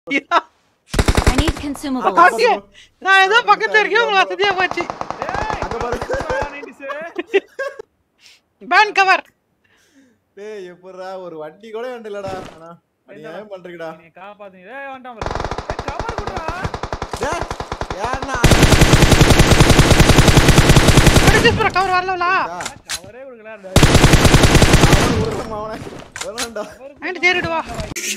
I need consumables. பாட்டி, நான் ஏதோ பக்கத்துல இருக்கேன் உங்களுக்கு வசதியா போச்சு அங்க பாரு பேன் கவர் டேய் எப்படிடா ஒரு வண்டி கூட வேண்டில்லடா ஆனா அநியாயம் பண்றீங்கடா நீ காப்பாத்து ஏய் வேண்டாம் பாரு ஏய் கவர் குடுறா டேய் ஏன்னா அடிச்சு கவர் வரலவலா கவரே குடுக்கல அவன் உருளமா அவனை வேணாம்டா நைன்டி தேறிடு வா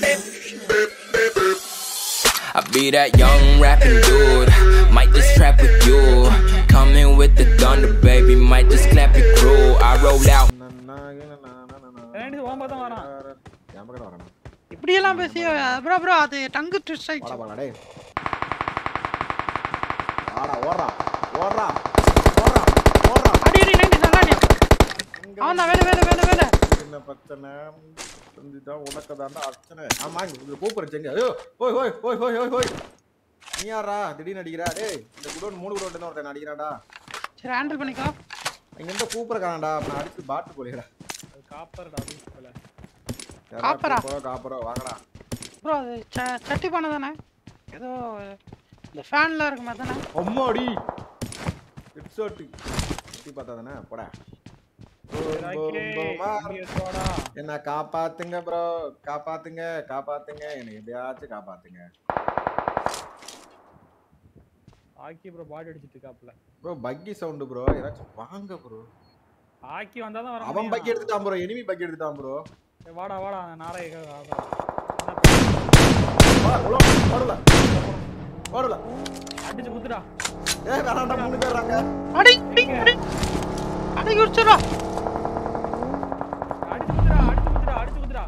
I be that young rapping dude. Might just trap with you. Coming with the thunder, baby. Might just clap your crew. I roll out. ரெண்டு ஓம்ப தான் வரான் என் பக்கம் வரணும் இப்படி எல்லாம் பேசி ப்ரோ ப்ரோ அது டங்கு ட்விஸ்ட் வாடா ஆயிடுச்சு வாடா டேய் வாடா ஓடுறா ஓடுறா ஓடுறா ஓடுறா அடி அடி நைன்டி நல்லா அடியா அவன் தான் வேலை வேலை வேலை வேலை என்ன பிரச்சனை செஞ்சுதான் உனக்கு தாண்டா அர்ச்சனை ஆமா இங்க கூப்பிடுற செஞ்சு ஐயோ ஓய் ஓய் ஓய் ஓய் ஓய் ஓய் நீ யாரா திடீர்னு அடிக்கிறா டேய் இந்த குடோன் மூணு குடோன் தான் ஒருத்தன் அடிக்கிறான்டா சரி ஹேண்டில் பண்ணிக்கோ இங்க இருந்து கூப்பிடுறான்டா நான் அடிச்சு பாட்டு போலிடா அது காப்பர்டா வீட்டுல காப்பரா? காப்பரா வாங்கடா ப்ரோ அது ச- சட்டி பண்ண தானே ஏதோ இந்த ஃபேன்ல இருக்குமா தானே அம்மாடி ஹெட்ஷாட் சுத்தி பார்த்தா தானே போடா என்ன காப்பாத்துங்க ப்ரோ காப்பாத்துங்க காப்பாத்துங்க என்னை எப்படியாச்சும் காப்பாத்துங்க ஆக்கி ப்ரோ பாடி அடிச்சிட்டு இருக்காப்ல ப்ரோ பக்கி சவுண்ட் ப்ரோ ஏதாச்சும் வாங்க ப்ரோ ஆக்கி வந்தா தான் வர அவன் பக்கி எடுத்துட்டான் ப்ரோ எனிமி பக்கி எடுத்துட்டான் ப்ரோ ஏய், வாடா வாடா அந்த நாரைய ஓடல ஓடல அடிச்சு குத்துடா ஏய் வேணாண்டா மூணு பேர் இருக்காங்க அடி அடி அடி அடி குடிச்சிடா அடிச்சு குத்துடா அடிச்சு குத்துடா அடிச்சு குத்துடா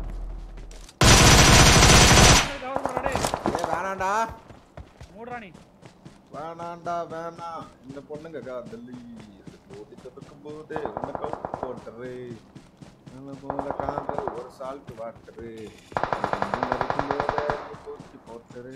கவர் பண்றா டேய் ஏய் வேணாண்டா மூடுறா நீ வேணாண்டா வேணாம் இந்த பொண்ணுங்க காதலி அது போட்டு தடுக்கும் போது உன்னை கவுத்து போட்டுரு நல்ல போல காதல் ஒரு சால்ட் வாட்டரு அடிக்கும் போது நீ தூக்கி போட்டுரு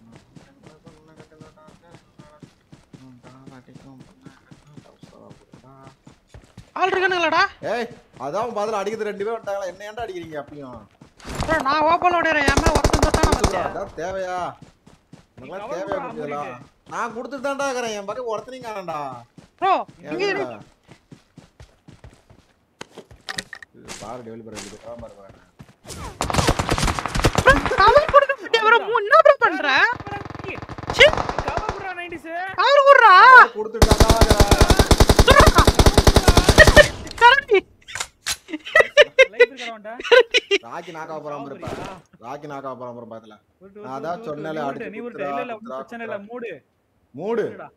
ஆள் இருக்கானுங்களாடா ஏய் அதான் பதில் அடிக்கிறது ரெண்டு பேர் வந்துட்டாங்களா என்ன ஏன்டா அடிக்கிறீங்க அப்பயும் ப்ரோ நான் ஓப்பன் ஓடிறேன் ஏமா ஒருத்தன் தொட்டான கொடுத்துடுறா, மத்தியா அதான் தேவையா உனக்கெல்லாம் cover தேவையா பண்ணா கொடுத்ததெல்லாம் நான் கொடுத்துட்டு தான்டா இருக்கிறேன் என் பக்கம் ஒருத்தனையும் காணண்டா ப்ரோ இங்க இரு. ஏன்டா? இது பாரு டெவலப்பர் எடுத்து காமர் பாரு bro, கவர் கொடுக்க மாட்டியா ப்ரோ என்ன ப்ரோ பண்ற ச்சீ கவர் குடுறா 90s கவர் குடுறா கொடுத்துட்டாடா கரடி லைஃப் இருக்கறவன்டா ராக்கி நாக்கா போறாம இருப்பா ராக்கி நாக்கா போறாம இருப்பா அதுல உருட்டு, நான் உருட்டு, அதான் உருட்டு, சொன்னேன்ல, நீ அடிச்சு உருட்டு, நீ உருட்டு. குத்துடா, இல்ல, இல்ல, குத்துடா, பிரச்சனை இல்ல, மூடு. மூடு உருட்டுடா.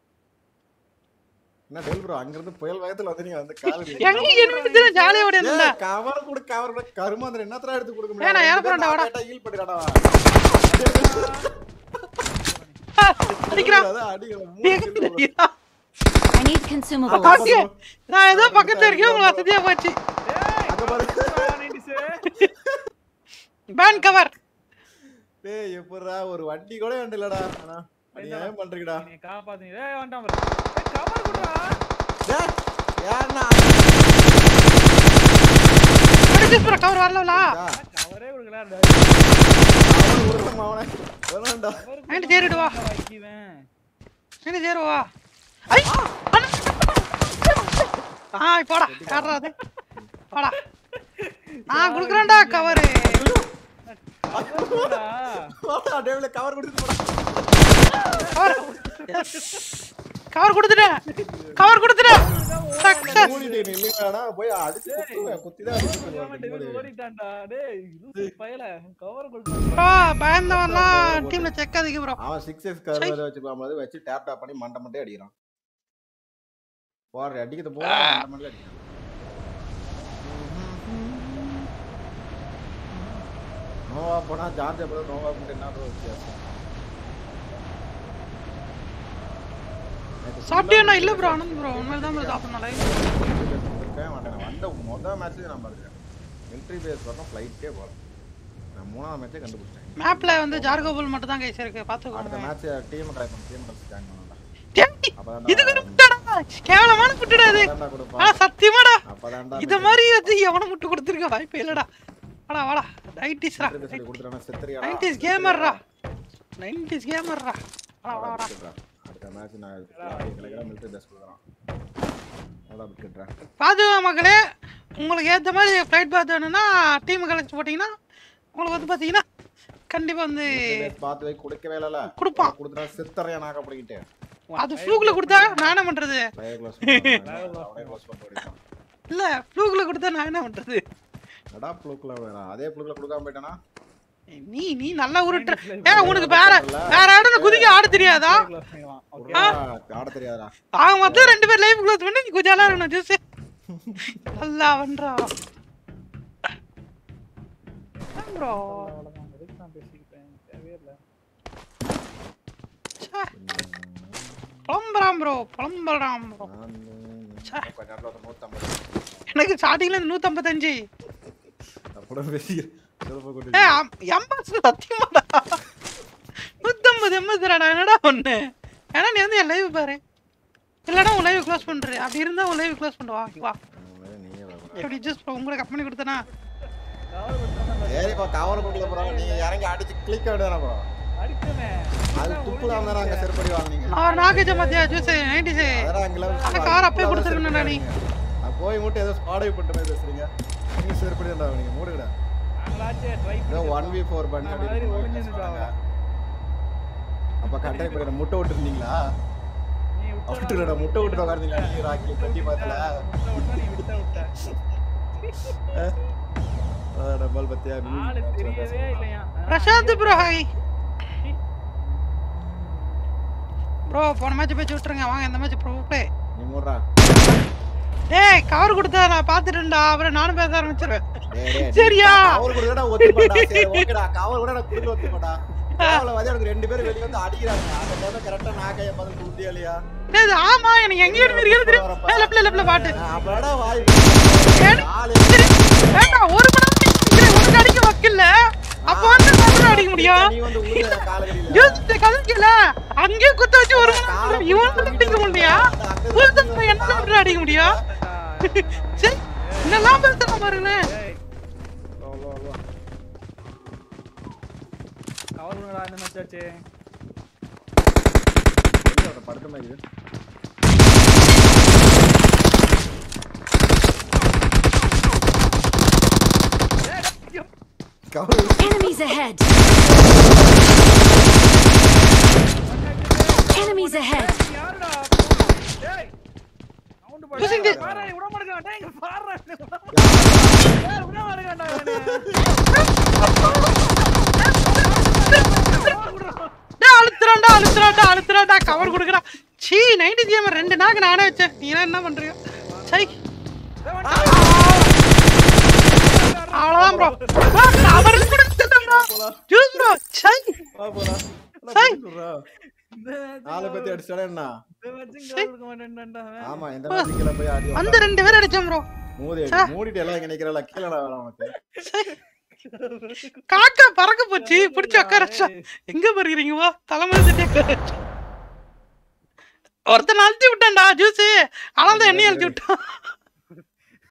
என்ன டெல் ப்ரோ அங்க இருந்து புயல் வேகத்துல வந்து நீங்க வந்து கால் எங்க என்ன ஜாலியா ஓடியா கவர் கொடு கவர் கொடு கருமாந்திர என்னத்தரா எடுத்து கொடுக்க ஏய், நான் ஏறப் போறேன்டா, வாடா. கேட்டா ஹீல் பண்ணிடாடா அடிக்கிறான் அதான் அடிக்கல மூணு kill bro. I need consumables. பாட்டி, நான் ஏதோ பக்கத்துல இருக்கேன் உங்களுக்கு வசதியா போச்சு ஏய், அங்க பாரு. குடுறா 90s. பேன் கவர் டேய் எப்படிடா ஒரு வண்டி கூட வேண்டில்லடா ஆனா அநியாயம் பண்றீங்கடா நீ காப்பாத்து. ஏய், வேண்டாம் பாரு. ஏய், கவர் குடுறா. டேய் ஏன்னா அடிச்சு ப்ரோ கவர் வரலவலா கவரே குடுக்கல. அவன் உருளமா அவனை வேணாண்டா நைன்டி தேறிடு வா வைக்குவேன். நைன்டி தேறுவா ஐ அண்ணா. ஆ போடா காட்டுறா அது போடா நான் குடுக்குறேன்டா கவரு கவர் குடுறா. வாடா டேவில கவர் கொடுத்து போடா கவர் கவர் கொடுத்துட்டேன் கவர் கொடுத்துட்டேன் சக்சஸ் மூடிட்டு நில்லுங்கடா போய் அடிச்சு குத்துவேன் குத்திதான் அடிச்சு தெரியாம குத்துவேன் டெவில் மூடி. ஓடிட்டான்டா. டேய், லூசு பயல. கவர் குடுறா. ப்ரோ பயந்தவன்லாம் டீம்ல செக் அதிகம் ப்ரோ அவன் சிக்ஸ் எக்ஸ் கருவதை வச்சுக்கலாம் போது வச்சு டேப் டேப் பண்ணி மண்டை மண்டே அடிக்கிறான் போற அடிக்கிறது போற மண்டை மண்டே அடிக்கிறான் நோவா போனா ஜார்ஜ் அப்புறம் நோவா போட்டு என்ன bro வித்தியாசம் நேத்து சாப்பிட்டியா full-ஆ இல்ல ப்ரோ ஆனந்த் ப்ரோ உண்மையில தான் ப்ரோ சாப்பிடணும் இருக்கவே மாட்டேன் நான் வந்த மொதல் மேட்ச் நான் பாருக்கேன் மிலிட்ரி பேஸ் வரணும் ஃப்ளைட்டே போகல நான் மூணாவது மேட்சே கண்டுபிடிச்சேன் மேப்ல வந்து ஜார்கோபுல் மட்டும் தான் கைஸ் இருக்கு அடுத்த பாத்துக்கோங்க மேட்ச் டீம் ட்ரை பண்ணி டீம் ட்ரை ஜாயின் பண்ணலாம் டேய், அப்பதான்டா இது விட்டுடா கேவலமான விட்டுடா இது அப்பதான்டா ஆ கொடுப்பான் சத்தியமாடா அப்பதான்டா இத மாதிரி வந்து எவனை முட்டு கொடுத்துருக்க வாய்ப்பே இல்லடா வாடா வாடா நைன்டிஸ்ரா கொடுத்துட்டானா செத்துறியாடா நைன்டிஸ் கேமர்ரா நைன்டிஸ் கேமர்ரா வாடா வாடா வாடா விட்டுடுறா. அடுத்த மேட்ச் நான் கிளக்கிறேன் மிலிட்டரி ட்ரெஸ் கொடுக்குறான் அவ்வளோ விட்டுடுறேன் பாதுகா மக்களே உங்களுக்கு ஏற்ற மாதிரி ஃப்ளைட் பாத் வேணும்னா டீம் கலெக்ட் போட்டிங்கன்னா உங்களுக்கு வந்து பார்த்தீங்கன்னா கண்டிப்பாக வந்து பார்த்து வை கொடுக்கவே இல்லைல்ல கொடுப்பான். கொடுத்துட்டா சித்தரையா நாக்க பிடிக்கிட்டு அது ஃப்ளூக்கில் கொடுத்தா நான் என்ன பண்ணுறது லைவ் க்ளோஸ் அவனே க்ளோஸ் பண்ணிட்டு ஓடிட்டான் இல்லை ஃப்ளூக்கில் கொடுத்தா நான் என்ன பண்ணுறது அடா ப்ளூக்ல வேணாம் அதே ப்ளூக்ல கொடுக்காம போயிட்டானா நீ நீ நல்லா உருட்டுற ஏ உனக்கு வேற வேற இடம் குதிக்க ஆட தெரியாதா க்ளோஸ் பண்ணிடலாம் ஓகே உர்ரா, ஆட தெரியாதா ஆக மொத்தம் ரெண்டு பேர் லைஃப் க்ளோஸ் பண்ணி நீ குஜாலா இருக்கணும் ஜூஸ் நல்லா பண்றா ப்ரோ அவ்வளவுதான் எதுக்கு நான் பேசிக்கிட்டேன் தேவையே இல்லை புலம்புறான் ப்ரோ புலம்புறான் ப்ரோ நான் ச்சே. கொஞ்ச நேரத்துல ஒரு நூத்தம்பது எனக்கு ஸ்டார்டிங்ல நூத்தம்பத்தஞ்சு அப்புறம் பேசி சிறப்பு ஏ கொண்டு எண்பது சத்தியமாடா நூத்தம்பது எண்பதுடா என்னடா ஒண்ணு ஏன்னா நீ வந்து என் லைவ் பாரு இல்லடா உன் லைவ் க்ளோஸ் பண்ற அப்படி இருந்தா உன் லைவ் க்ளோஸ் பண்ணுவா வா நீங்க வரக்கூடாது. எப்படி ஜஸ்ட் உங்களுக்கு கம்பெனி கொடுத்தனா கவர் கொடுத்தா சரிப்பா கவர் கொடுக்கல ப்ரோ நீங்க இறங்கி அடிச்சு கிளிக் வேண்டியதானே ப்ரோ அடிக்கமே அது துப்புலாம் தானே அங்க செருப்படி வாங்குனீங்க நான் நாகேஜ மத்தியா ஜூஸ் நைன்டிஸ் அதெல்லாம் அங்கெல்லாம் அந்த car அப்பயே கொடுத்திருக்கணும்டா நீ. நான் போய் மட்டும் ஏதோ ஸ்பாடை பண்ற மாதிரி பேசுறீங்க நீங்க செருப்படி தான்டா நீங்க மூடுங்கடா நாங்களாச்சும் ட்ரை ஏதோ ஒன் வி ஃபோர் பண்ணி அந்த மாதிரி அப்படி ஒளிஞ்சு சொன்னாங்க. நின்னுட்டாங்க. அப்ப கண்டை பண்ணி முட்டை விட்டுருந்தீங்களா நீ விட்டா விட்டுடா முட்டை விட்டு உட்காந்துங்களா நீ ராக்கி கட்டி பார்த்தல விட்டா விட்டா நீ விட்டா விட்ட டபுள் பத்தியா ஆளு தெரியவே இல்லையா பிரசாந்த் ப்ரோ ஹாய் ப்ரோ போன மேட்ச் போய் விட்டுருங்க வாங்க இந்த மேட்ச் ப்ரோ ப்ளே நீ மூடுறா டேய் கவர் கொடுத்தா நான் பார்த்துட்டேன்டா அப்புறம் நானும் பேச ஆரம்பிச்சிருவேன் டேய், டேய், நீ சரியா? கவர் கூட நான் ஒத்துப்படா சரி ஓகேடா கவர் கூட நான் குடுக்க ஒத்துப்படா கவலை வந்து எனக்கு ரெண்டு பேரும் வெளிய வந்து அடிக்கிறாங்க அந்த டைம்ல கரெக்டா நான் கைய பதில் குடுத்தியா இல்லையா டேய் இது ஆமா எனக்கு எங்க இருந்து இருக்கிறது தெரியும் ஏய், லெஃப்ட்ல லெஃப்ட்ல பாட்டு அப்படா வாய் ஏடி. ஆளு சரி, வேண்டாம் ஒரு மணி நேரம் உனக்கு அடிக்க வக்கில்ல அப்ப வந்து நான் அடிக்க முடியும் நீ வந்து உள்ள காலகடியில யோசிச்சு கதைக்கல அங்கேயே குத்த வச்சு ஒரு மணி நேரம் இவன் அடிக்க முடியா ஒருத்தன் என்ன மட்டும் அடிக்க முடியும் சரி என்னெல்லாம் பேசுற பாருங்களேன் கவர் பண்ணடா இந்த மேட்ச் ஆச்சு படுத்த மாதிரி இருக்கு. Cover Enemies ahead! Enemies ahead! யாருடா டேய் சவுண்ட் போடு புசிங்க. பாரு விட மாட்டேங்க டேய் இங்க பாருடா டேய் விட மாட்டேங்கடா டேய் அழுத்துறான்டா அழுத்துறான்டா அழுத்துறான்டா கவர் கொடுக்குறா சீ நைன்டி ஜிஎம் ரெண்டு நாக்கு நானே வச்சேன் நீ எல்லாம் என்ன பண்றீங்க சரி அவ்வளவுதான் ப்ரோ கவர் கொடுத்துட்டோம்டா ஜூஸ் ப்ரோ சை வா போலாம் சை. நாலு பேத்தி அடிச்சாடா என்ன இந்த மேட்ச் கவர் கொடுக்க மாட்டேன்டா ஆமா எந்த மேட்சிக்கல போய் ஆடி வந்து ரெண்டு பேரும் அடிச்சோம் ப்ரோ மூடி சே. மூடிட்டு எல்லாம் இங்க நிக்கிறல கீழே வேலை உனக்கு காக்கா பறக்க போச்சு பிடிச்சி உட்காரச்சா எங்க பறக்குறீங்க வா தலைமை தட்டி ஒருத்தன் அழுத்தி விட்டான்டா ஜூஸ் ஆனால் தான் எண்ணெய் அழுத்தி விட்டான்